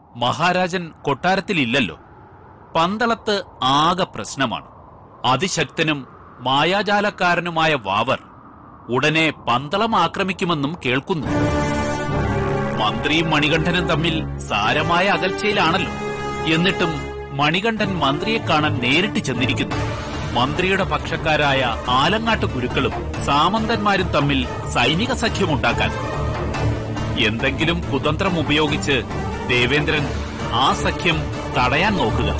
മഹാരാജൻ കൊട്ടാരത്തിലില്ലല്ലോ പന്തളത്ത് ആകെ പ്രശ്നമാണ് അതിശക്തനും മായാജാലക്കാരനുമായ വാവർ ഉടനെ പന്തളം ആക്രമിക്കുമെന്നും കേൾക്കുന്നു മന്ത്രിയും മണികണ്ഠനും തമ്മിൽ സാരമായ അകൽച്ചയിലാണല്ലോ എന്നിട്ടും മണികണ്ഠൻ മന്ത്രിയെ കാണാൻ നേരിട്ട് ചെന്നിരിക്കുന്നു മന്ത്രിയുടെ പക്ഷക്കാരായ ആലങ്ങാട്ട് ഗുരുക്കളും സാമന്തന്മാരും തമ്മിൽ സൈനിക സഖ്യമുണ്ടാക്കാൻ എന്തെങ്കിലും കുതന്ത്രം ഉപയോഗിച്ച് ദേവേന്ദ്രൻ ആ സഖ്യം തടയാൻ നോക്കുക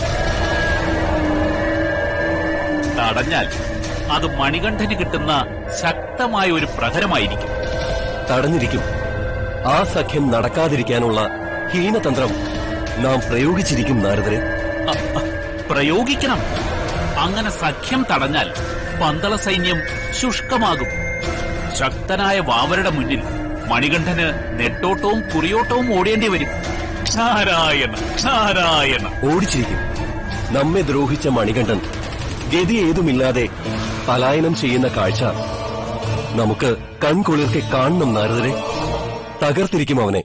തടഞ്ഞാൽ അത് മണികണ്ഠന് കിട്ടുന്ന ശക്തമായ ഒരു പ്രഹരമായിരിക്കും തടഞ്ഞിരിക്കും ആ സഖ്യം നടക്കാതിരിക്കാനുള്ള ഹീനതന്ത്രം നാം പ്രയോഗിച്ചിരിക്കും നാരദരെ അ, അ, പ്രയോഗിക്കണം അങ്ങനെ സഖ്യം തടഞ്ഞാൽ പന്തള സൈന്യം ശുഷ്കമാകും ശക്തനായ വാവരുടെ മുന്നിൽ മണികണ്ഠന് നെട്ടോട്ടവും കുറിയോട്ടവും ഓടേണ്ടി വരും നാരായണ നാരായണ ഓടിച്ചിരിക്കും നമ്മെ ദ്രോഹിച്ച മണികണ്ഠൻ ഗതി ഏതുമില്ലാതെ പലായനം ചെയ്യുന്ന കാഴ്ച നമുക്ക് കൺകുളിർക്കെ കാണണം നാരദരെ തകർത്തിരിക്കും അവനെ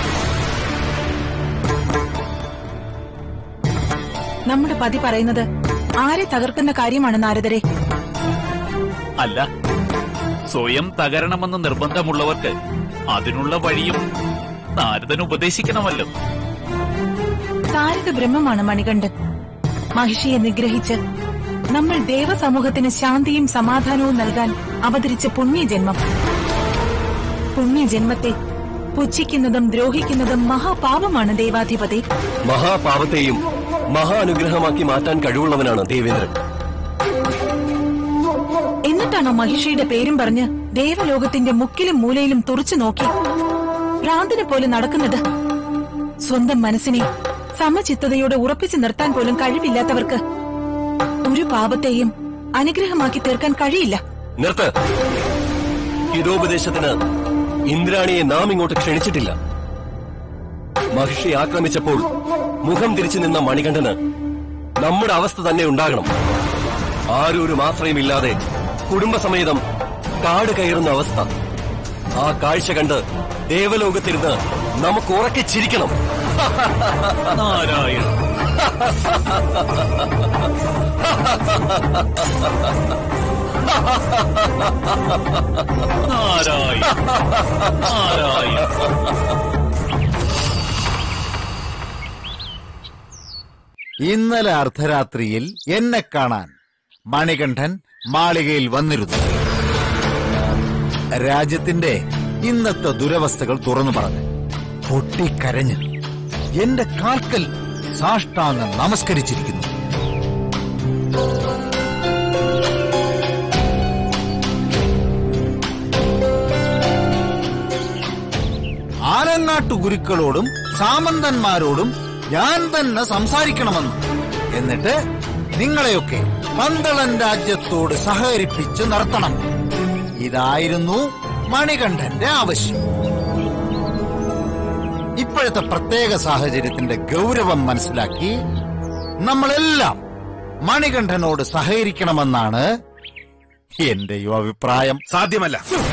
നമ്മുടെ പതി പറയുന്നത് ആരെ തകർക്കുന്ന കാര്യമാണ് നാരദരെ അല്ല സ്വയം തകരണമെന്ന് നിർബന്ധമുള്ളവർക്ക് അതിനുള്ള വഴിയും നാരദൻ ഉപദേശിക്കണമല്ലോ താരക ബ്രഹ്മമാണ് മണികണ്ഠൻ മഹിഷിയെ നിഗ്രഹിച്ച് നമ്മൾ ദേവസമൂഹത്തിന് ശാന്തിയും സമാധാനവും നൽകാൻ അവതരിച്ച പുണ്യജന്മം പുണ്യജന്മത്തെ പുച്ഛിക്കുന്നതും ദ്രോഹിക്കുന്നതും മഹാപാപമാണ് ദേവാധിപതി മഹാപാപത്തെയും മഹാ അനുഗ്രഹമാക്കി മാറ്റാൻ കഴിവുള്ളവനാണ് ദേവേന്ദ്രൻ എന്നിട്ടാണോ മഹിഷിയുടെ പേരും പറഞ്ഞ് ദേവലോകത്തിന്റെ മുക്കിലും മൂലയിലും തുറച്ചു നോക്കി ഭ്രാന്തിനെ പോലെ നടക്കുന്നത് സ്വന്തം മനസ്സിനെ സമചിത്തതയോടെ ഉറപ്പിച്ചു നിർത്താൻ പോലും കഴിവില്ലാത്തവർക്ക് ഒരു പാപത്തെയും അനുഗ്രഹമാക്കി തീർക്കാൻ കഴിയില്ല നിർത്ത് ഹിതോപദേശത്തിന് ഇന്ദ്രാണിയെ നാം ഇങ്ങോട്ട് ക്ഷണിച്ചിട്ടില്ല മഹിഷി ആക്രമിച്ചപ്പോൾ മുഖം തിരിച്ചു നിന്ന മണികണ്ഠന് നമ്മുടെ അവസ്ഥ തന്നെ ഉണ്ടാകണം ആരൊരു ആശ്രയമില്ലാതെ കുടുംബസമേതം കാട് കയറുന്ന അവസ്ഥ ആ കാഴ്ച കണ്ട് ദേവലോകത്തിരുന്ന് നമുക്ക് ഉറക്കെ ചിരിക്കണം നാരായണ നാരായണ നാരായണ ഇന്നലെ അർദ്ധരാത്രിയിൽ എന്നെ കാണാൻ മണികണ്ഠൻ മാളികയിൽ വന്നിരുന്നു രാജ്യത്തിന്റെ ഇന്നത്തെ ദുരവസ്ഥകൾ തുറന്നു പറഞ്ഞു പൊട്ടിക്കരഞ്ഞ് എന്റെ കാൽക്കൽ സാഷ്ടാംഗം നമസ്കരിച്ചിരിക്കുന്നു ആലങ്ങാട്ടു ഗുരുക്കളോടും സാമന്തന്മാരോടും ഞാൻ തന്നെ സംസാരിക്കണമെന്ന് എന്നിട്ട് നിങ്ങളെയൊക്കെ പന്തളൻ രാജ്യത്തോട് സഹകരിപ്പിച്ച് നടത്തണം ഇതായിരുന്നു മണികണ്ഠന്റെ ആവശ്യം ഇപ്പോഴത്തെ പ്രത്യേക സാഹചര്യത്തിന്റെ ഗൗരവം മനസ്സിലാക്കി നമ്മളെല്ലാം മണികണ്ഠനോട് സഹകരിക്കണമെന്നാണ് എന്റെയും അഭിപ്രായം സാധ്യമല്ല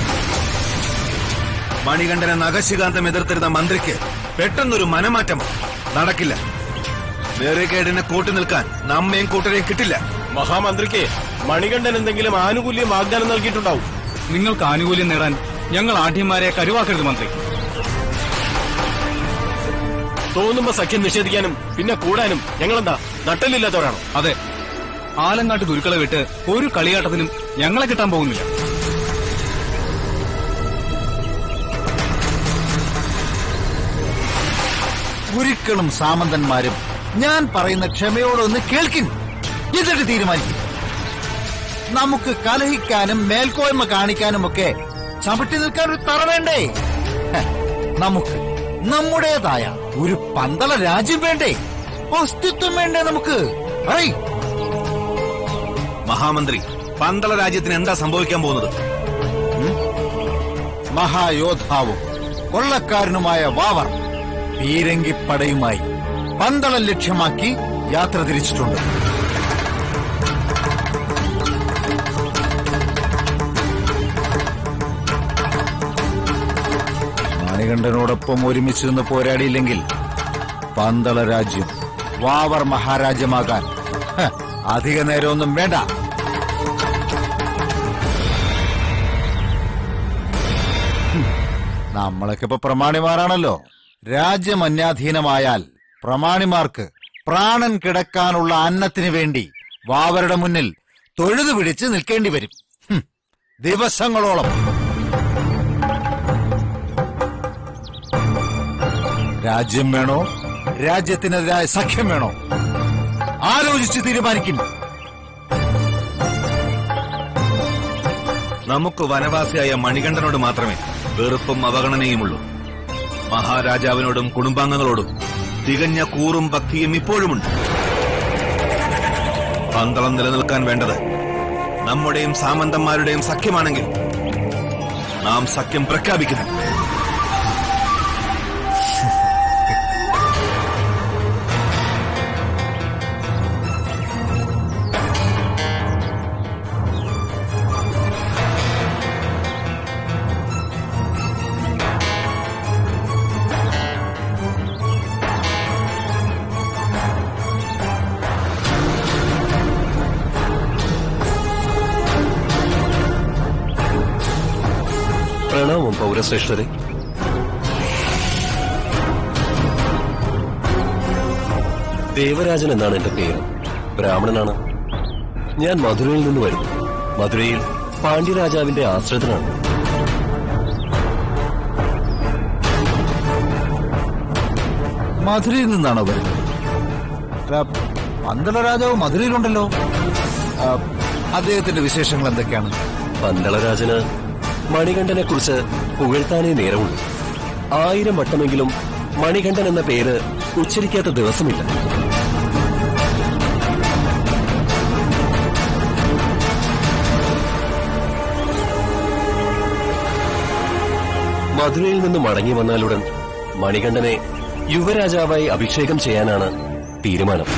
മണികണ്ഠനെ നഖശികാന്തം എതിർത്തിരുന്ന മന്ത്രിക്ക് പെട്ടെന്നൊരു മനമാറ്റം നടക്കില്ല വേറെക്കേടിനെ കൂട്ടി നിൽക്കാൻ നമ്മയും കൂട്ടരെയും കിട്ടില്ല മഹാമന്ത്രിക്ക് മണികണ്ഠൻ എന്തെങ്കിലും ആനുകൂല്യം വാഗ്ദാനം നൽകിയിട്ടുണ്ടാവും നിങ്ങൾക്ക് ആനുകൂല്യം നേടാൻ ഞങ്ങൾ ആഢ്യന്മാരെ കരുവാക്കരുത് മന്ത്രി തോന്നുമ്പോ സഖ്യം നിഷേധിക്കാനും പിന്നെ കൂടാനും ഞങ്ങളെന്താ നട്ടലില്ലാത്തവരാണോ അതെ ആലങ്ങാട്ട് ഗുരുക്കളെ വിട്ട് ഒരു കളിയാട്ടത്തിനും ഞങ്ങളെ കിട്ടാൻ പോകുന്നില്ല ഗുരുക്കളും സാമന്തന്മാരും ഞാൻ പറയുന്ന ക്ഷമയോടൊന്ന് കേൾക്കിൻ എന്നിട്ട് തീരുമാനിക്കും നമുക്ക് കലഹിക്കാനും മേൽക്കോയ്മ കാണിക്കാനും ഒക്കെ ചവിട്ടി നിൽക്കാൻ ഒരു തറ വേണ്ടേ ഹ, നമുക്ക് നമ്മുടേതായ ഒരു പന്തള രാജ്യം വേണ്ടേ അസ്തിത്വം വേണ്ടേ നമുക്ക് ഐ മഹാമന്ത്രി പന്തള രാജ്യത്തിന് എന്താ സംഭവിക്കാൻ പോകുന്നത് മഹായോദ്ധാവും കൊള്ളക്കാരനുമായ വാവർ പീരങ്കിപ്പടയുമായി പന്തളം ലക്ഷ്യമാക്കി യാത്ര തിരിച്ചിട്ടുണ്ട് മണികണ്ഠനോടൊപ്പം ഒരുമിച്ച് നിന്ന് പോരാടിയില്ലെങ്കിൽ പന്തള രാജ്യം വാവർ മഹാരാജ്യമാകാൻ ഹ, അധിക നേരമൊന്നും വേണ്ട ഹും, നമ്മളൊക്കെ ഇപ്പൊ പ്രമാണിമാരാണല്ലോ രാജ്യം അന്യാധീനമായാൽ പ്രമാണിമാർക്ക് പ്രാണൻ കിടക്കാനുള്ള അന്നത്തിന് വേണ്ടി വാവരുടെ മുന്നിൽ തൊഴുതു പിടിച്ച് നിൽക്കേണ്ടി വരും ഹും, ദിവസങ്ങളോളം രാജ്യം വേണോ രാജ്യത്തിനെതിരായ സഖ്യം വേണോ ആലോചിച്ച് തീരുമാനിക്കും നമുക്ക് വനവാസിയായ മണികണ്ഠനോട് മാത്രമേ വെറുപ്പും അവഗണനയുമുള്ളൂ മഹാരാജാവിനോടും കുടുംബാംഗങ്ങളോടും തികഞ്ഞ കൂറും ഭക്തിയും ഇപ്പോഴുമുണ്ട് പന്തളം നിലനിൽക്കാൻ വേണ്ടത് നമ്മുടെയും സാമന്തന്മാരുടെയും സഖ്യമാണെങ്കിൽ നാം സഖ്യം പ്രഖ്യാപിക്കുന്നു പ്രണാമം പൗരശ്രേഷ്ഠരെ ദേവരാജൻ എന്നാണ് എന്റെ പേര് ബ്രാഹ്മണനാണ് ഞാൻ മധുരയിൽ നിന്ന് വരുന്നു മധുരയിൽ പാണ്ഡ്യരാജാവിന്റെ ആശ്രിതനാണ് മധുരയിൽ നിന്നാണോ വരുന്നത് അല്ല, പന്തള രാജാവ് മധുരയിലുണ്ടല്ലോ ആ, അദ്ദേഹത്തിന്റെ വിശേഷങ്ങൾ എന്തൊക്കെയാണ് പന്തളരാജന് മണികണ്ഠനെ കുറിച്ച് പുകഴ്ത്താനേ നേരമുള്ളൂ ആയിരം വട്ടമെങ്കിലും മണികണ്ഠൻ എന്ന പേര് ഉച്ചരിക്കാത്ത ദിവസമില്ല മധുരയിൽ നിന്ന് മടങ്ങി വന്നാലുടൻ മണികണ്ഠനെ യുവരാജാവായി അഭിഷേകം ചെയ്യാനാണ് തീരുമാനം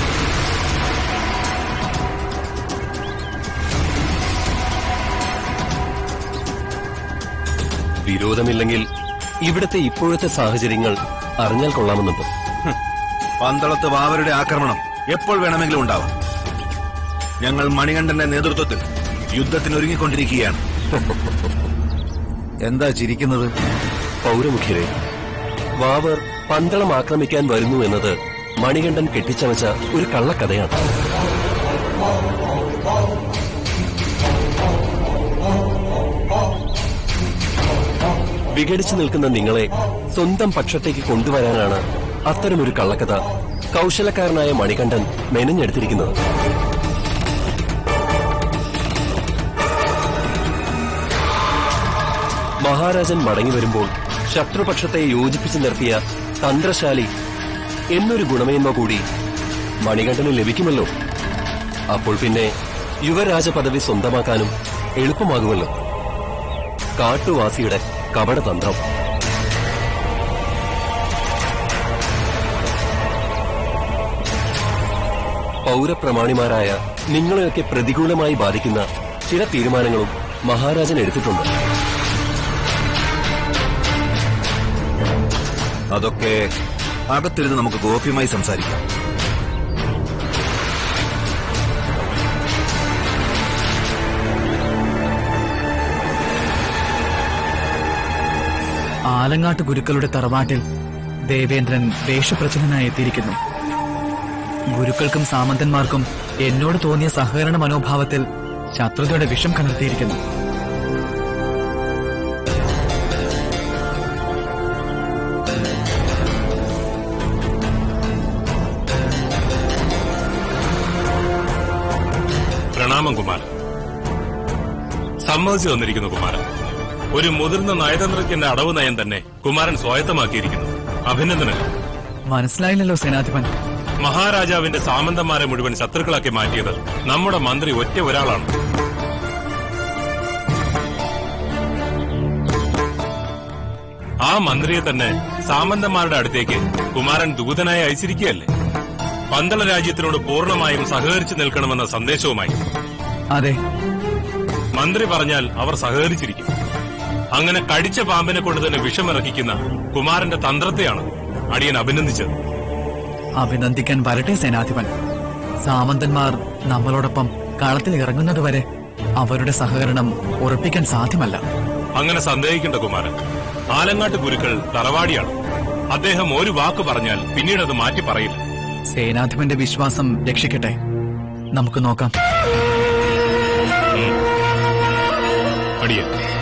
വിരോധമില്ലെങ്കിൽ ഇവിടുത്തെ ഇപ്പോഴത്തെ സാഹചര്യങ്ങൾ അറിഞ്ഞാൽ കൊള്ളാമെന്നുണ്ട് പന്തളത്ത് വാവരുടെ ആക്രമണം എപ്പോൾ വേണമെങ്കിലും ഉണ്ടാവാം ഞങ്ങൾ മണികണ്ഠന്റെ നേതൃത്വത്തിൽ യുദ്ധത്തിന് ഒരുങ്ങിക്കൊണ്ടിരിക്കുകയാണ് എന്താ ചിരിക്കുന്നത് പൗരമുഖ്യരെ വാവർ പന്തളം ആക്രമിക്കാൻ വരുന്നു എന്നത് മണികണ്ഠൻ കെട്ടിച്ചമച്ച ഒരു കള്ളക്കഥയാണ് വിഘടിച്ചു നിൽക്കുന്ന നിങ്ങളെ സ്വന്തം പക്ഷത്തേക്ക് കൊണ്ടുവരാനാണ് അത്തരമൊരു കള്ളക്കഥ കൗശലക്കാരനായ മണികണ്ഠൻ മെനഞ്ഞെടുത്തിരിക്കുന്നത് മഹാരാജൻ മടങ്ങി വരുമ്പോൾ ശത്രുപക്ഷത്തെ യോജിപ്പിച്ചു നിർത്തിയ തന്ത്രശാലി എന്നൊരു ഗുണമേന്മ കൂടി മണികണ്ഠന് ലഭിക്കുമല്ലോ അപ്പോൾ പിന്നെ യുവരാജ പദവി സ്വന്തമാക്കാനും എളുപ്പമാകുമല്ലോ കാട്ടുവാസിയുടെ കപടതന്ത്രം പൗരപ്രമാണിമാരായ നിങ്ങളെയൊക്കെ പ്രതികൂലമായി ബാധിക്കുന്ന ചില തീരുമാനങ്ങളും മഹാരാജൻ എടുത്തിട്ടുണ്ട് അതൊക്കെ അകത്തിരുന്ന് നമുക്ക് ഗോപ്യമായി സംസാരിക്കാം ആലങ്ങാട്ട് ഗുരുക്കളുടെ തറവാട്ടിൽ ദേവേന്ദ്രൻ വേഷപ്രചനനായി എത്തിയിരിക്കുന്നു ഗുരുക്കൾക്കും സാമന്തന്മാർക്കും എന്നോട് തോന്നിയ സഹകരണ മനോഭാവത്തിൽ ശത്രുതയുടെ വിഷം കലർത്തിയിരിക്കുന്നു പ്രണാമം കുമാരൻ സമ്മതിച്ചു വന്നിരിക്കുന്നു കുമാരൻ ഒരു മുതിർന്ന നയതന്ത്രജ്ഞന്റെ അടവ് നയം തന്നെ കുമാരൻ സ്വായത്തമാക്കിയിരിക്കുന്നു അഭിനന്ദനങ്ങൾ മനസ്സിലായില്ലല്ലോ സേനാധിപൻ മഹാരാജാവിന്റെ സാമന്തന്മാരെ മുഴുവൻ ശത്രുക്കളാക്കി മാറ്റിയത് നമ്മുടെ മന്ത്രി ഒറ്റ ഒരാളാണ് ആ മന്ത്രിയെ തന്നെ സാമന്തന്മാരുടെ അടുത്തേക്ക് കുമാരൻ ദൂതനായി അയച്ചിരിക്കുകയല്ലേ പന്തള രാജ്യത്തിനോട് പൂർണ്ണമായും സഹകരിച്ചു നിൽക്കണമെന്ന സന്ദേശവുമായി അതെ മന്ത്രി പറഞ്ഞാൽ അവർ സഹകരിച്ചിരിക്കും അങ്ങനെ കടിച്ച പാമ്പിനെ കൊണ്ട് തന്നെ വിഷമിറക്കിക്കുന്ന കുമാരന്റെ തന്ത്രത്തെയാണ് അടിയൻ അഭിനന്ദിച്ചത് അഭിനന്ദിക്കാൻ വരട്ടെ സേനാധിപൻ സാമന്തന്മാർ നമ്മളോടൊപ്പം കളത്തിൽ ഇറങ്ങുന്നതുവരെ അവരുടെ സഹകരണം ഉറപ്പിക്കാൻ സാധ്യമല്ല അങ്ങനെ സന്ദേഹിക്കേണ്ട കുമാരൻ ആലങ്ങാട്ട് ഗുരുക്കൾ തറവാടിയാണ് അദ്ദേഹം ഒരു വാക്ക് പറഞ്ഞാൽ പിന്നീട് അത് മാറ്റി പറയില്ല സേനാധിപന്റെ വിശ്വാസം രക്ഷിക്കട്ടെ നമുക്ക് നോക്കാം അടിയ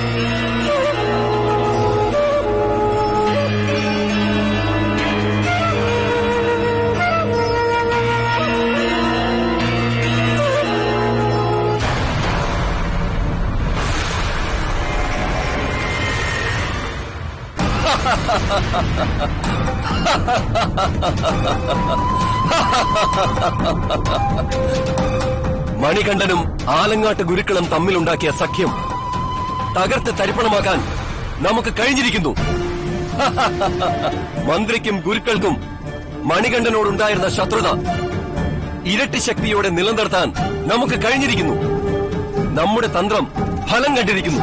മണികണ്ഠനും ആലങ്ങാട്ട് ഗുരുക്കളും തമ്മിലുണ്ടാക്കിയ സഖ്യം തകർത്ത് തരിപ്പണമാക്കാൻ നമുക്ക് കഴിഞ്ഞിരിക്കുന്നു മന്ത്രിക്കും ഗുരുക്കൾക്കും മണികണ്ഠനോടുണ്ടായിരുന്ന ശത്രുത ഇരട്ടി ശക്തിയോടെ നിലനിർത്താൻ നമുക്ക് കഴിഞ്ഞിരിക്കുന്നു നമ്മുടെ തന്ത്രം ഫലം കണ്ടിരിക്കുന്നു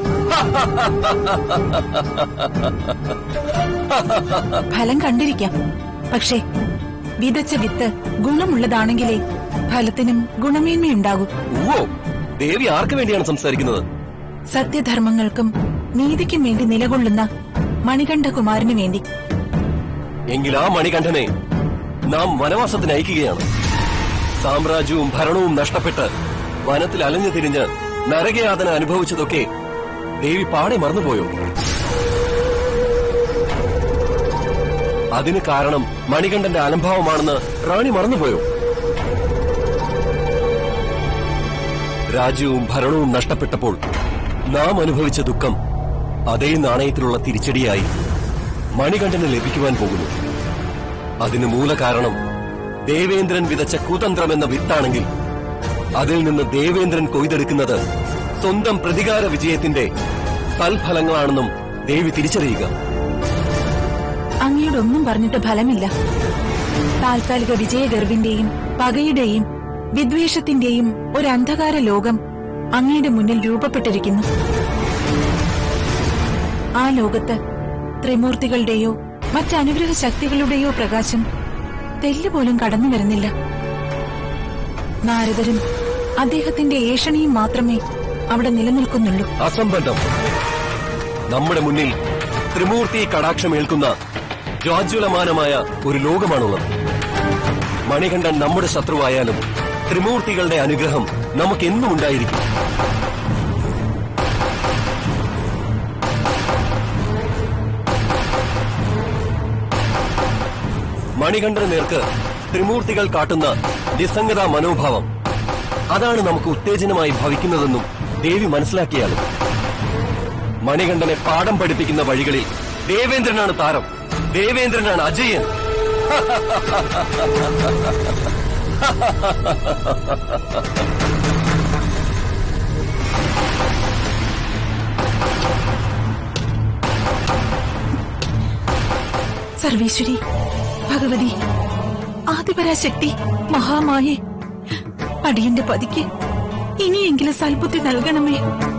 ഫലം കണ്ടിരിക്കാം പക്ഷേ വിതച്ച വിത്ത് ഗുണമുള്ളതാണെങ്കിലേ ഫലത്തിനും ഗുണമേന്മയുണ്ടാകൂ ഓ ദേവി ആർക്ക് വേണ്ടിയാണ് സംസാരിക്കുന്നത് സത്യധർമ്മങ്ങൾക്കും നീതിക്കും വേണ്ടി നിലകൊള്ളുന്ന മണികണ്ഠകുമാരന് വേണ്ടി എങ്കിൽ ആ മണികണ്ഠനെ നാം വനവാസത്തിന് അയക്കുകയാണ് സാമ്രാജ്യവും ഭരണവും നഷ്ടപ്പെട്ട് വനത്തിൽ അലഞ്ഞു തിരിഞ്ഞ് നരകയാതന അനുഭവിച്ചതൊക്കെ ദേവി പാടെ മറന്നുപോയോ അതിന് കാരണം മണികണ്ഠന്റെ അലംഭാവമാണെന്ന് റാണി മറന്നുപോയോ രാജ്യവും ഭരണവും നഷ്ടപ്പെട്ടപ്പോൾ നാം അനുഭവിച്ച ദുഃഖം അതേ നാണയത്തിലുള്ള തിരിച്ചടിയായി മണികണ്ഠന് ലഭിക്കുവാൻ പോകുന്നു അതിന് മൂലകാരണം ദേവേന്ദ്രൻ വിതച്ച കുതന്ത്രമെന്ന വിത്താണെങ്കിൽ അതിൽ നിന്ന് ദേവേന്ദ്രൻ കൊയ്തെടുക്കുന്നത് സ്വന്തം പ്രതികാര വിജയത്തിന്റെ തൽഫലങ്ങളാണെന്നും ദേവി തിരിച്ചറിയുക അങ്ങയോട് ഒന്നും പറഞ്ഞിട്ട് ഫലമില്ല താൽക്കാലിക വിജയഗർവിന്റെയും പകയുടെയും വിദ്വേഷത്തിന്റെയും ഒരു അന്ധകാര ലോകം അങ്ങയുടെ മുന്നിൽ രൂപപ്പെട്ടിരിക്കുന്നു ആ ലോകത്ത് ത്രിമൂർത്തികളുടെയോ മറ്റനുഗ്രഹ ശക്തികളുടെയോ പ്രകാശം തെല്ലുപോലും കടന്നു വരുന്നില്ല നാരദരും അദ്ദേഹത്തിന്റെ ഏഷണിയും മാത്രമേ അവിടെ നിലനിൽക്കുന്നുള്ളൂ അസംബന്ധം നമ്മുടെ മുന്നിൽ ത്രിമൂർത്തി കടാക്ഷമേൽക്കുന്ന ജ്വാജ്വലമാനമായ ഒരു ലോകമാണുള്ളത് മണികണ്ഠൻ നമ്മുടെ ശത്രുവായാലും ത്രിമൂർത്തികളുടെ അനുഗ്രഹം നമുക്കെന്നും ഉണ്ടായിരിക്കും മണികണ്ഠന് നേർക്ക് ത്രിമൂർത്തികൾ കാട്ടുന്ന നിസ്സംഗത മനോഭാവം അതാണ് നമുക്ക് ഉത്തേജനമായി ഭവിക്കുന്നതെന്നും ദേവി മനസ്സിലാക്കിയാലും മണികണ്ഠനെ പാഠം പഠിപ്പിക്കുന്ന വഴികളിൽ ദേവേന്ദ്രനാണ് താരം ദേവേന്ദ്രനാണ് അജയൻ സർവേശ്വരി ഭഗവതി ആദിപരാശക്തി മഹാമായേ അടിയന്റെ പതിക്ക് ഇനിയെങ്കിലും സൽബുദ്ധി നൽകണമേ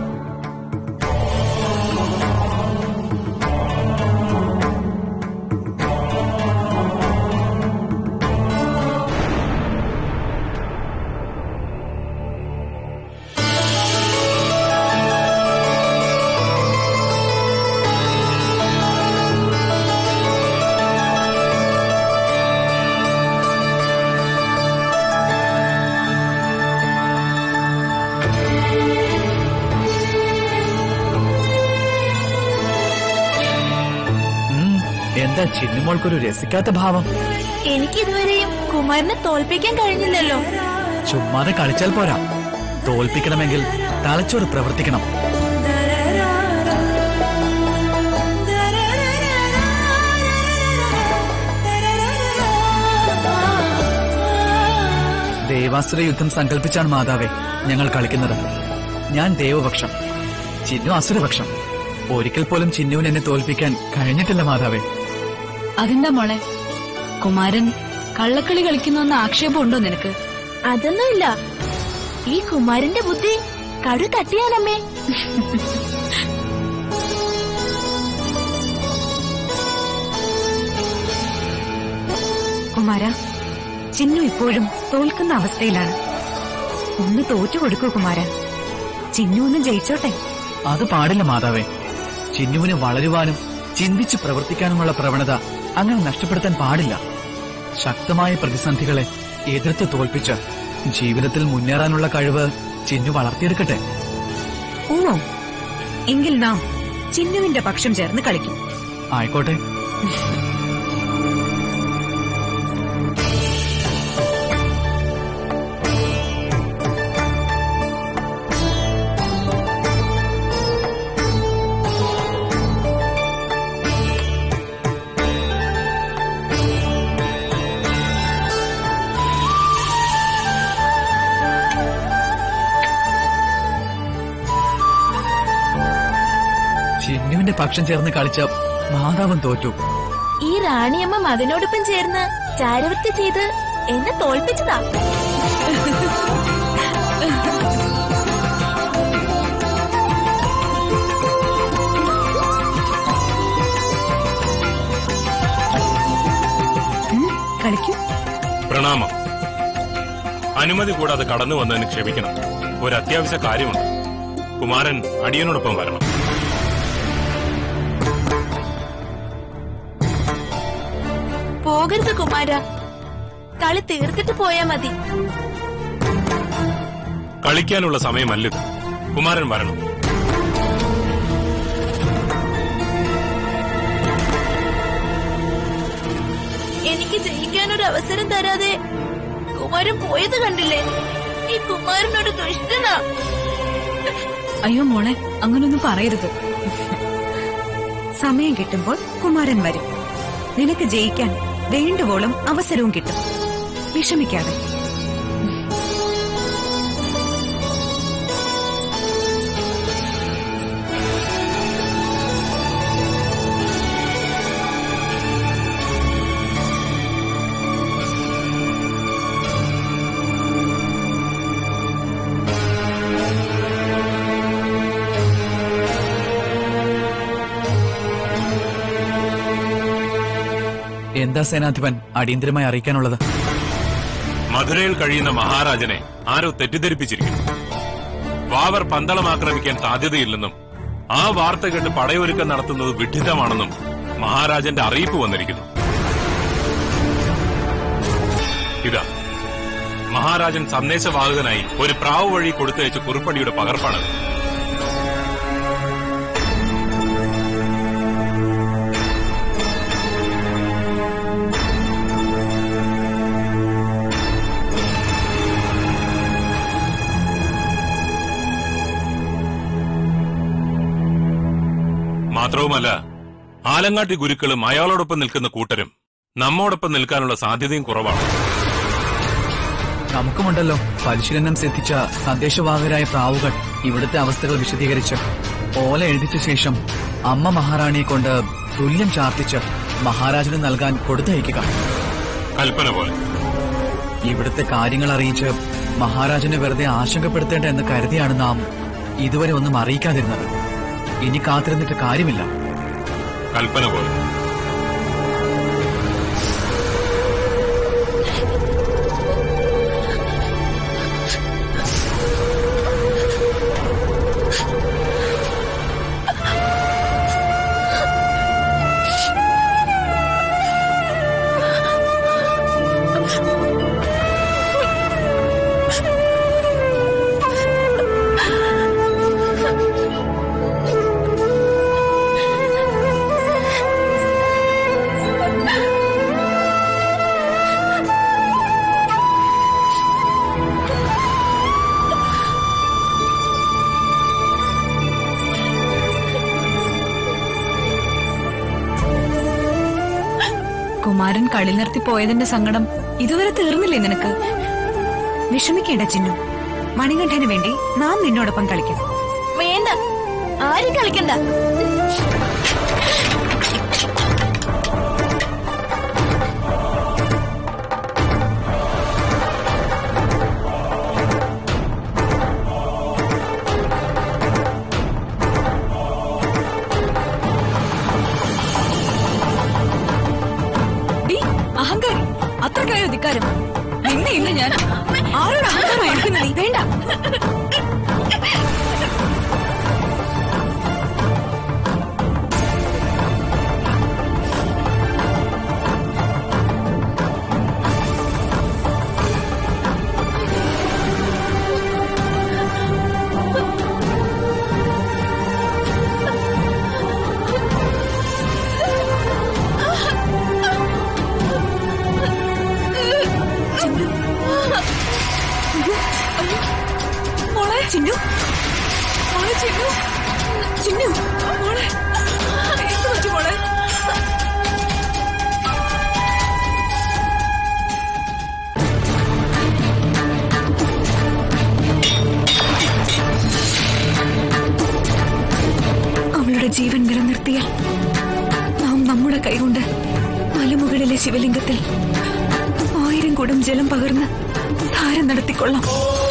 ഉം, എന്താ ചിന്നുമോൾക്കൊരു രസിക്കാത്ത ഭാവം എനിക്കിതുവരെയും കുമാരനെ തോൽപ്പിക്കാൻ കഴിഞ്ഞില്ലല്ലോ ചുമ്മാതെ കളിച്ചാൽ പോരാ തോൽപ്പിക്കണമെങ്കിൽ തലച്ചോറ് പ്രവർത്തിക്കണം ദേവാസുര യുദ്ധം സങ്കല്പിച്ചാണ് മാതാവേ ഞങ്ങൾ കളിക്കുന്നത് ഞാൻ ദേവപക്ഷം ചിന്നു അസുരപക്ഷം ഒരിക്കൽ പോലും ചിന്നുവിന് എന്നെ തോൽപ്പിക്കാൻ കഴിഞ്ഞിട്ടില്ല മാതാവേ അതെന്താ മോളെ കുമാരൻ കള്ളക്കളി കളിക്കുന്നുവെന്ന ആക്ഷേപമുണ്ടോ നിനക്ക് അതൊന്നുമില്ല ഈ കുമാരന്റെ ബുദ്ധി കടു തട്ടിയാലമ്മേ കുമാര ചിന്നു ഇപ്പോഴും തോൽക്കുന്ന അവസ്ഥയിലാണ് ഒന്ന് തോറ്റു കൊടുക്കൂ കുമാര ചിന്നു ഒന്ന് ജയിച്ചോട്ടെ അത് പാടില്ല മാതാവേ ചിന്നുവിന് വളരുവാനും ചിന്തിച്ച് പ്രവർത്തിക്കാനുമുള്ള പ്രവണത അങ്ങനെ നഷ്ടപ്പെടുത്താൻ പാടില്ല ശക്തമായ പ്രതിസന്ധികളെ എതിർത്ത് തോൽപ്പിച്ച് ജീവിതത്തിൽ മുന്നേറാനുള്ള കഴിവ് ചിന്നു വളർത്തിയെടുക്കട്ടെ ഓ എങ്കിൽ നാം ചിന്നുവിന്റെ പക്ഷം ചേർന്ന് കളിക്കും ആയിക്കോട്ടെ ചിന്നുവിന്റെ പക്ഷം ചേർന്ന് കളിച്ച മാതാവൻ തോറ്റു ഈ റാണിയമ്മ മകനോടൊപ്പം ചേർന്ന് ചാരവൃത്തി ചെയ്ത് എന്നെ തോൽപ്പിച്ചതാ കളിക്കൂ പ്രണാമം അനുമതി കൂടാതെ കടന്നു വന്നതിന് ക്ഷമിക്കണം ഒരു അത്യാവശ്യ കാര്യമുണ്ട് കുമാരൻ അടിയനോടൊപ്പം വരണം പോകരുത് കുമാര കളി തീർത്തിട്ട് പോയാ മതി കളിക്കാനുള്ള സമയമല്ലിത് കുമാരൻ വരണം എനിക്ക് ജയിക്കാനൊരു അവസരം തരാതെ കുമാരൻ പോയത് കണ്ടില്ലേ ഈ കുമാരനൊരു ദുഷ്ടനാ അയ്യോ മോളെ അങ്ങനൊന്നും പറയരുത് സമയം കിട്ടുമ്പോൾ കുമാരൻ വരും നിനക്ക് ജയിക്കാൻ വേണ്ടുവോളം അവസരവും കിട്ടും വിഷമിക്കാതെ എന്താ സേനാധിപൻ അടിയന്തരമായി അറിയിക്കാനുള്ളത് മധുരയിൽ കഴിയുന്ന മഹാരാജനെ ആരോ തെറ്റിദ്ധരിപ്പിച്ചിരിക്കുന്നു വാവർ പന്തളം ആക്രമിക്കാൻ സാധ്യതയില്ലെന്നും ആ വാർത്ത കേട്ട് പടയൊരുക്കം നടത്തുന്നത് വിഡ്ഢിതമാണെന്നും മഹാരാജന്റെ അറിയിപ്പ് വന്നിരിക്കുന്നു ഇതാ മഹാരാജൻ സന്ദേശവാഹകനായി ഒരു പ്രാവ് വഴി കൊടുത്തയച്ച കുറിപ്പടിയുടെ പകർപ്പാണത് മാത്രവുമല്ല ആലങ്ങാട്ടി ഗുരുക്കളും അയാളോടൊപ്പം നിൽക്കുന്ന കൂട്ടരും നമ്മോടൊപ്പം നിൽക്കാനുള്ള സാധ്യതയും കുറവാണ് നമുക്കുമുണ്ടല്ലോ പരിശീലനം സിദ്ധിച്ച സന്ദേശവാഹകരായ പ്രാവുകൾ ഇവിടുത്തെ അവസ്ഥകൾ വിശദീകരിച്ച് ഓല എഴുതിച്ച ശേഷം അമ്മ മഹാറാണിയെ കൊണ്ട് തുല്യം ചാർത്തിച്ച് മഹാരാജന് നൽകാൻ കൊടുത്തയക്കുക കൽപ്പന പോലെ ഇവിടുത്തെ കാര്യങ്ങൾ അറിയിച്ച് മഹാരാജനെ വെറുതെ ആശങ്കപ്പെടുത്തേണ്ട എന്ന് കരുതിയാണ് നാം ഇതുവരെ ഒന്നും അറിയിക്കാതിരുന്നത് ഇനി കാത്തിരുന്നിട്ട് കാര്യമില്ല കൽപ്പന പോലെ കുമാരൻ കളി നിർത്തി പോയതിന്റെ സങ്കടം ഇതുവരെ തീർന്നില്ലേ നിനക്ക് വിഷമിക്കേണ്ട ചിന്നു മണികണ്ഠന് വേണ്ടി നാം നിന്നോടൊപ്പം കളിക്കാം വേണ്ട ആരും കളിക്കണ്ട ഡീ, അഹങ്കാരി അത്ര അധികാരം നിന്നെ ഇല്ല ഞാൻ ആരോട് അഹങ്കാരം എടുക്കുന്ന നീ വേണ്ട മോളെ ചിന്നു മോളെ ചിന്നു ചിന്നു മോളെ എന്ത് പറ്റി മോളെ അവളുടെ ജീവൻ നിലനിർത്തിയാൽ നാം നമ്മുടെ കൈകൊണ്ട് മലമുകളിലെ ശിവലിംഗത്തിൽ ആയിരം കുടം ജലം പകർന്ന് ധാര നടത്തിക്കൊള്ളാം